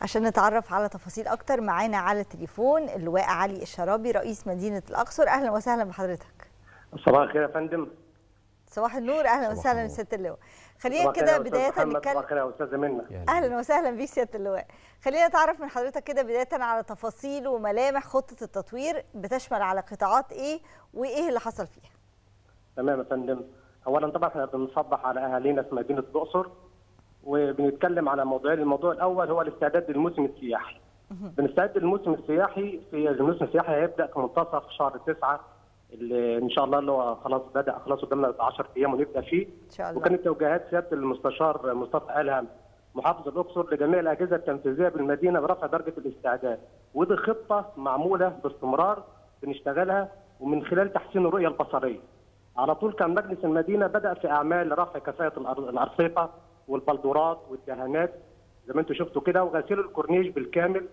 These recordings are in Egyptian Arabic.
عشان نتعرف على تفاصيل اكتر معانا على التليفون اللواء علي الشرابي رئيس مدينه الاقصر اهلا وسهلا بحضرتك صباح الخير يا فندم صباح النور اهلا وسهلا بسياده اللواء خلينا كده بدايه نتكلم صباح الخير يا استاذه منى اهلا وسهلا بيك سياده اللواء خلينا نتعرف من حضرتك كده بدايه على تفاصيل وملامح خطه التطوير بتشمل على قطاعات ايه وايه اللي حصل فيها تمام يا فندم اولا طبعا احنا بنصبح على اهالينا في مدينه الاقصر وبنتكلم على موضوعين الموضوع الاول هو الاستعداد للموسم السياحي بنستعد للموسم السياحي في الموسم السياحي هيبدا في منتصف شهر تسعة اللي ان شاء الله اللي هو خلاص بدا خلاص قدامنا 10 ايام ونبدا فيه ان شاء الله وكانت توجيهات سياده المستشار مصطفى الهم محافظ الاقصر لجميع الاجهزه التنفيذيه بالمدينه برفع درجه الاستعداد ودي خطه معموله باستمرار بنشتغلها ومن خلال تحسين الرؤيه البصريه على طول كان مجلس المدينه بدا في اعمال رفع كفاءه الارصفه والبلدورات والدهانات زي ما انتم شفتوا كده وغسيل الكورنيش بالكامل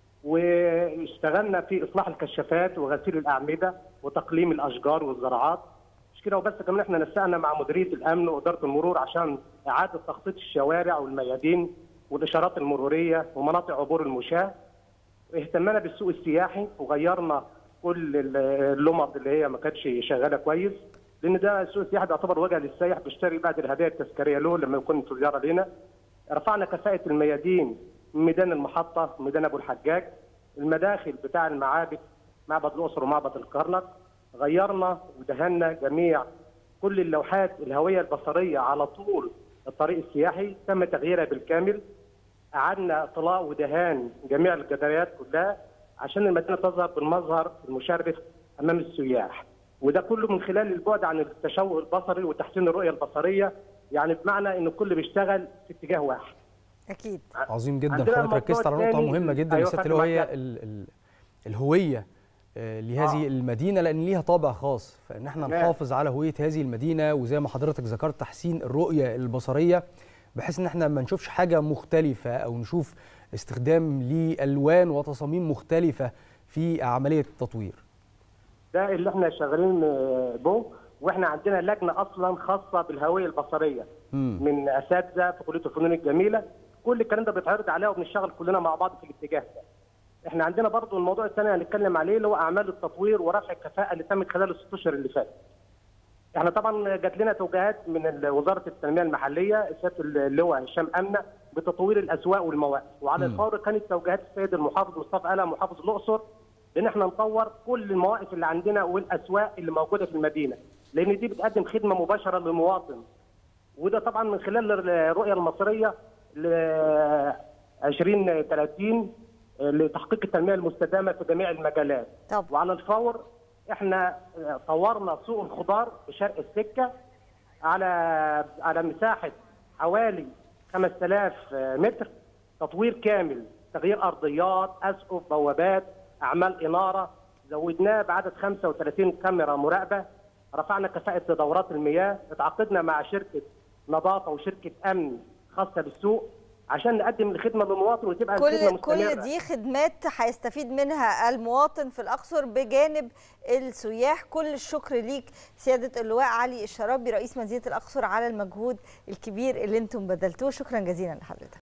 واشتغلنا في اصلاح الكشافات وغسيل الاعمده وتقليم الاشجار والزراعات مش كده وبس كمان احنا نسقنا مع مديريه الامن واداره المرور عشان اعاده تخطيط الشوارع والميادين والاشارات المروريه ومناطق عبور المشاة اهتمنا بالسوق السياحي وغيرنا كل اللمض اللي هي ما كانتش شغاله كويس لان ده السوق السياحي بيعتبر وجهه للسائح بيشتري بعد الهدايا التذكاريه له لما يكون في زياره لنا رفعنا كفاءه الميادين ميدان المحطه ميدان ابو الحجاج المداخل بتاع المعابد معبد الاقصر ومعبد الكرنك غيرنا ودهنا جميع كل اللوحات الهويه البصريه على طول الطريق السياحي تم تغييرها بالكامل اعدنا اطلاء ودهان جميع الجداريات كلها عشان المدينه تظهر بالمظهر المشرف امام السياح وده كله من خلال البعد عن التشوه البصري وتحسين الرؤيه البصريه يعني بمعنى ان الكل بيشتغل في اتجاه واحد اكيد عظيم جدا حضرتك ركزت على نقطه مهمه جدا يا سياده اللواء هي الهويه لهذه آه. المدينه لان ليها طابع خاص فان احنا نحافظ على هويه هذه المدينه وزي ما حضرتك ذكرت تحسين الرؤيه البصريه بحيث ان احنا ما نشوفش حاجه مختلفه او نشوف استخدام لالوان وتصاميم مختلفه في عمليه التطوير ده اللي احنا شغالين به واحنا عندنا لجنه اصلا خاصه بالهويه البصريه مم. من اساتذه في كليه الفنون الجميله كل الكلام ده بيتعرض عليها وبنشتغل كلنا مع بعض في الاتجاه ده احنا عندنا برضو الموضوع الثاني هنتكلم عليه اللي هو اعمال التطوير ورفع الكفاءه اللي تمت خلال الست اشهر اللي فاتت احنا طبعا جات لنا توجيهات من وزاره التنميه المحليه سياده اللواء هشام امنه بتطوير الاسواق والمواقف وعلى الفور كانت توجيهات السيد المحافظ مصطفى الا محافظ الاقصر بان احنا نطور كل المواقف اللي عندنا والاسواق اللي موجوده في المدينه لان دي بتقدم خدمه مباشره للمواطن وده طبعا من خلال الرؤيه المصريه ل 2030 لتحقيق التنميه المستدامه في جميع المجالات طب. وعلى الفور احنا طورنا سوق الخضار في شرق السكه على على مساحه حوالي 5000 متر تطوير كامل تغيير ارضيات اسقف بوابات اعمال اناره زودناه بعدد 35 كاميرا مراقبه رفعنا كفاءه دورات المياه اتعاقدنا مع شركه نظافه وشركه امن خاصه بالسوق عشان نقدم الخدمه للمواطن وتبقى كل الخدمه مستمره كل دي خدمات هيستفيد منها المواطن في الاقصر بجانب السياح كل الشكر ليك سياده اللواء علي الشرابي رئيس مدينه الاقصر على المجهود الكبير اللي انتم بذلتوه شكرا جزيلا لحضرتك